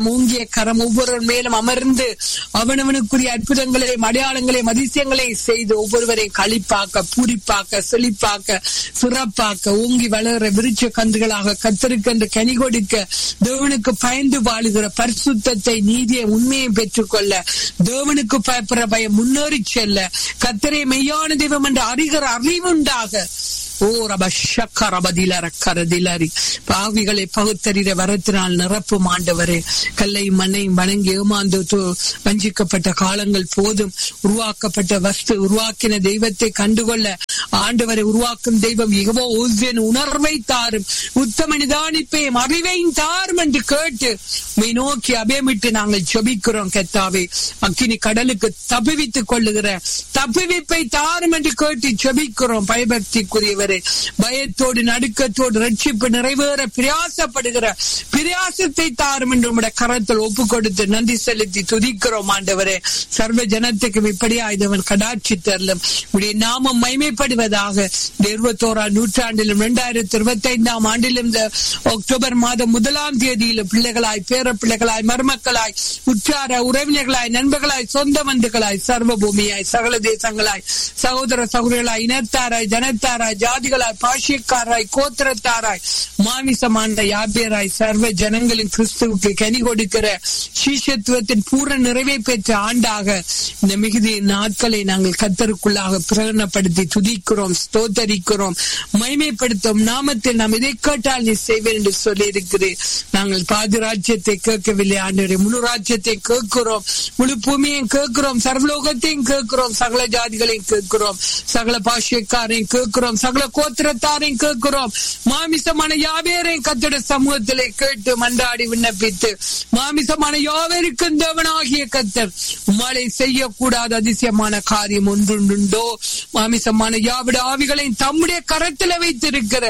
மூங்கிய கரம் ஒவ்வொரு மேலும் அமர்ந்து அவனவனுக்குரிய அற்புதங்களையும் அடையாளங்களையும் அதிசயங்களையும் செய்து ஒவ்வொருவரையும் களிப்பாக்க பூரிப்பாக்க செழிப்பாக்க சிறப்பாக்க ஓங்கி வளர்ற விருட்ச கன்றுகளாக கத்தருக்கென்று கனி கொடுக்க தேவனுக்கு பயந்து வாழுகிற பரிசுத்தத்தை நீதியை உண்மையை பெற்றுக்கொள்ள தேவனுக்கு பயப்படுற பயம் முன்னேறி செல்ல கத்தரை மெய்யான தெய்வம் என்று அறிகிற அறிவுண்டாக ஓ ரப ஷக்கரபதில ரக்கரதிலரி பாவிகளை பகுத்தறிற வரத்தினால் நிரப்பும் ஆண்டவரே கல்லையும் மண்ணையும் வணங்கி ஏமாந்து து- வஞ்சிக்கப்பட்ட காலங்கள் போதும் உருவாக்கப்பட்ட வஸ்து உருவாக்கின தெய்வத்தை கண்டுகொள்ள ஆண்டவரை உருவாக்கும் தெய்வம் எகவோ ஓசியன் உணர்வை தாரும் உத்தம நிதானிப்பையும் அறிவையும் தாரும் என்று கேட்டு மை நோக்கி அபயமிட்டு நாங்கள் ஜெபிக்கிறோம் கெத்தாவே அக்கினி கடலுக்கு தப்புவித்துக் கொள்ளுகிற தப்புவிப்பை தாரும் என்று கேட்டு ஜெபிக்கிறோம் பயபக்திக்குரியவரே பயத்தோடு நடுக்கத்தோடு ரட்சிப்பு நிறைவேற பிரயாசப்படுகிற பிரயாசத்தை தாரும் என்று உம்முடைய கரத்தில் ஒப்பு கொடுத்து நன்றி செலுத்தி துதிக்கிறோம் ஆண்டவரே சர்வ ஜனத்துக்கும் இப்படியா இதவன் கடாட்சி தரலும் உடைய நாமம் மைமைப்படுவதாக இந்த இருபத்தோராம் நூற்றாண்டிலும் இரண்டாயிரத்தி இருபத்தி ஐந்தாம் ஆண்டிலும் இந்த அக்டோபர் மாதம் முதலாம் தேதியிலும் பிள்ளைகளாய் பேர பிள்ளைகளாய் மருமக்களாய் உற்றார உறவினர்களாய் நண்பர்களாய் சொந்த பந்துகளாய் சர்வ பூமியாய் சகல தேசங்களாய் சகோதர சகோதரிகளாய் இனத்தாராய் ஜனத்தாராய் ஜாதிகளாய் பாஷியக்காராய் கோத்திரத்தாராய் மாமிசமான யாபியராய் சர்வ ஜனங்களின் கிறிஸ்துவுக்கு கனி கொடுக்கிற சீஷத்துவத்தின் பூர்ண நிறைவை பெற்ற ஆண்டாக இந்த மிகுதி நாட்களை நாங்கள் கத்தருக்குள்ளாக பிரகடனப்படுத்தி துதிக்கிறோம் ஸ்தோத்தரிக்கிறோம் மைமைப்படுத்தும் நாமத்தில் நாம் இதை கேட்டால் நீ செய்வேன் என்று சொல்லி இருக்கிறேன் நாங்கள் பாதி ராஜ்யத்தை கேட்கவில்லை ஆண்டவரே முழு ராஜ்யத்தை கேட்கிறோம் முழு பூமியையும் கேட்கிறோம் சர்வலோகத்தையும் கேட்கிறோம் சகல ஜாதிகளையும் கேட்கிறோம் சகல பாஷைக்காரையும் கேட்கிறோம் சகல கோத்திரத்தாரையும் கேட்கிறோம் மாமிசமான யாவேரையும் கத்தோட சமூகத்திலே கேட்டு மன்றாடி விண்ணப்பித்து மாமிசமான யாவருக்கும் தேவனாகிய கத்தர் உம்மாலை செய்யக்கூடாத அதிசயமான காரியம் ஒன்றுண்டோ மாமிசமான யாவிட ஆவிகளையும் தம்முடைய கரத்தில் வைத்திருக்கிற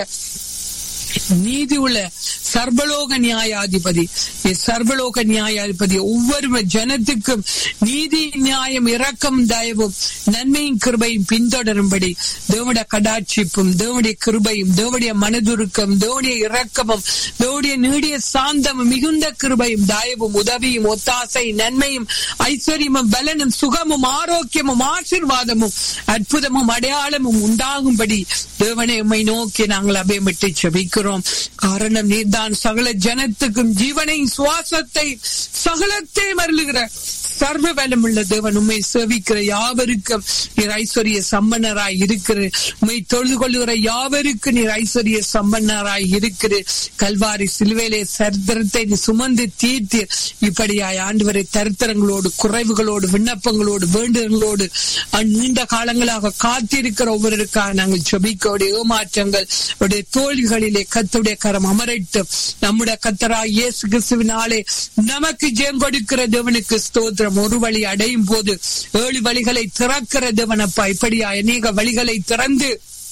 நீதி உள்ள சர்வலோக நியாயாதிபதி நீ சர்வலோக நியாயாதிபதி ஒவ்வொரு ஜனத்துக்கும் நீதி நியாயம் இரக்கம் தயவும் நன்மையும் கிருபையும் பின்தொடரும்படி தேவடைய கடாட்சிப்பும் தேவடைய கிருபையும் தேவடைய மனதுருக்கம் தேவடைய இரக்கமும் தேவடைய நீடிய சாந்தமும் மிகுந்த கிருபையும் தயவும் உதவியும் ஒத்தாசை நன்மையும் ஐஸ்வர்யமும் பலனும் சுகமும் ஆரோக்கியமும் ஆசீர்வாதமும் அற்புதமும் அடையாளமும் உண்டாகும்படி தேவனை உம்மை நோக்கி நாங்கள் அபயமிட்டு செபிக்கிறோம் காரணம் நீர்தான் சகல ஜனத்துக்கும் ஜீவனை சுவாசத்தை சகலத்தை மருளுகிற சர்வ பலமுள்ள தேவன் உண்மை சேவிக்கிற யாவருக்கும் நீர் ஐஸ்வர்ய சம்பன்னராய் இருக்கிற உண்மை தொழுது கொள்ளுகிற யாவருக்கு நீர் ஐஸ்வர்ய சம்பன்னராய் இருக்கிற கல்வாரி சிலுவையிலே சரித்திரத்தை நீ சுமந்து தீர்த்து இப்படியாய் ஆண்டவரை தரித்திரங்களோடு குறைவுகளோடு விண்ணப்பங்களோடு வேண்டுதல்களோடு அந் நீண்ட காலங்களாக காத்திருக்கிற ஒவ்வொருக்காக நாங்கள் ஜெபிக்கோடைய ஏமாற்றங்கள் உடைய தோல்விகளிலே கத்துடைய கரம் அமரட்டும் நம்முடைய கத்தராய் இயேசு கிறிஸ்துவினாலே நமக்கு ஜெயம் கொடுக்கிற தேவனுக்கு ஸ்தோத்திரம் ஒரு வழி அடையும் போது ஏழு வழிகளை திறக்கிற தேவனப்பா இப்படியா அநேக வழிகளை திறந்து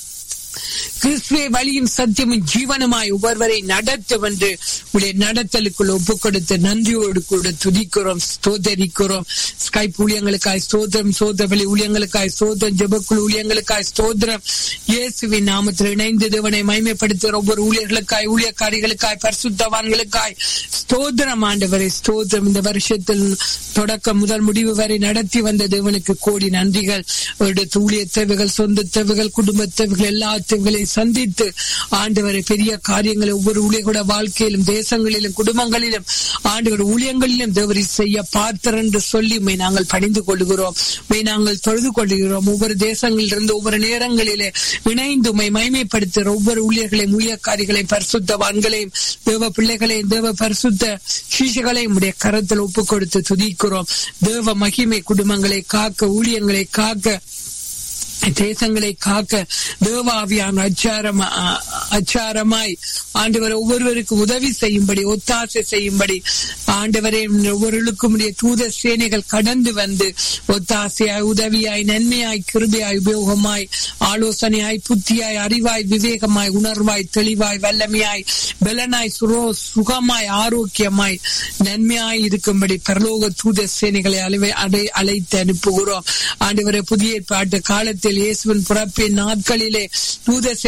கிறிஸ்துவை வழியும் சத்தியமும் ஜீவனமாய் ஒவ்வொருவரை நடத்தும் என்று உடைய நடத்தலுக்குள் ஒப்பு கொடுத்து நன்றியோடு கூட துதிக்கிறோம் ஸ்தோதரிக்கிறோம் ஸ்கைப் ஊழியங்களுக்காய் ஸ்தோத்திரம் சோதரவழி ஊழியங்களுக்காய் ஸ்தோத்திரம் ஜெபக்குழு ஊழியங்களுக்காய் ஸ்தோத்திரம் இயேசுவின் நாமத்தில் இணைந்து தேவனை மைமைப்படுத்துகிற ஒவ்வொரு ஊழியர்களுக்காய் ஊழியக்காரிகளுக்காய் பரிசுத்தவான்களுக்காய் ஸ்தோத்திரம் ஆண்டவரை ஸ்தோத்திரம் இந்த வருஷத்தில் தொடக்கம் முதல் முடிவு வரை நடத்தி வந்த தேவனுக்கு கோடி நன்றிகள் அவருடைய ஊழிய தேவைகள் சொந்த தேவைகள் குடும்ப தேவைகள் எல்லா தேவைகளையும் சந்தித்து ஆண்டவரை பெரிய காரியங்களை ஒவ்வொரு ஊழியர்களோட வாழ்க்கையிலும் தேசங்களிலும் குடும்பங்களிலும் ஆண்டவர் ஊழியங்களிலும் தேவரை செய்ய பார்த்தர் என்று சொல்லி உம்மை நாங்கள் பணிந்து கொள்கிறோம் உம்மை நாங்கள் தொழுது கொள்கிறோம் ஒவ்வொரு தேசங்களிலிருந்து ஒவ்வொரு நேரங்களிலே இணைந்து உம்மை மைமைப்படுத்துகிற ஒவ்வொரு ஊழியர்களையும் ஊழியக்காரிகளையும் பரிசுத்தவான்களையும் தேவ பிள்ளைகளையும் தேவ பரிசுத்த சீசைகளையும் உடைய கரத்தில் ஒப்பு கொடுத்து துதிக்கிறோம் தேவ மகிமை குடும்பங்களை காக்க ஊழியங்களை காக்க தேசங்களை காக்க தேவாவியான அச்சாரம் அச்சாரமாய் ஆண்டவர் ஒவ்வொருவருக்கும் உதவி செய்யும்படி ஒத்தாசை செய்யும்படி ஆண்டவரே ஒவ்வொருவருக்கும் உடைய தூத சேனைகள் கடந்து வந்து ஒத்தாசையாய் உதவியாய் நன்மையாய் கிருபையாய் உபயோகமாய் ஆலோசனையாய் புத்தியாய் அறிவாய் விவேகமாய் உணர்வாய் தெளிவாய் வல்லமையாய் பலனாய் சுரோ சுகமாய் ஆரோக்கியமாய் நன்மையாய் இருக்கும்படி பரலோக தூத சேனைகளை அலை அடை அழைத்து அனுப்புகிறோம் ஆண்டவரை புதிய பாட்டு காலத்தில் இயேசுவின் பிறப்பின் நாட்களிலே தூத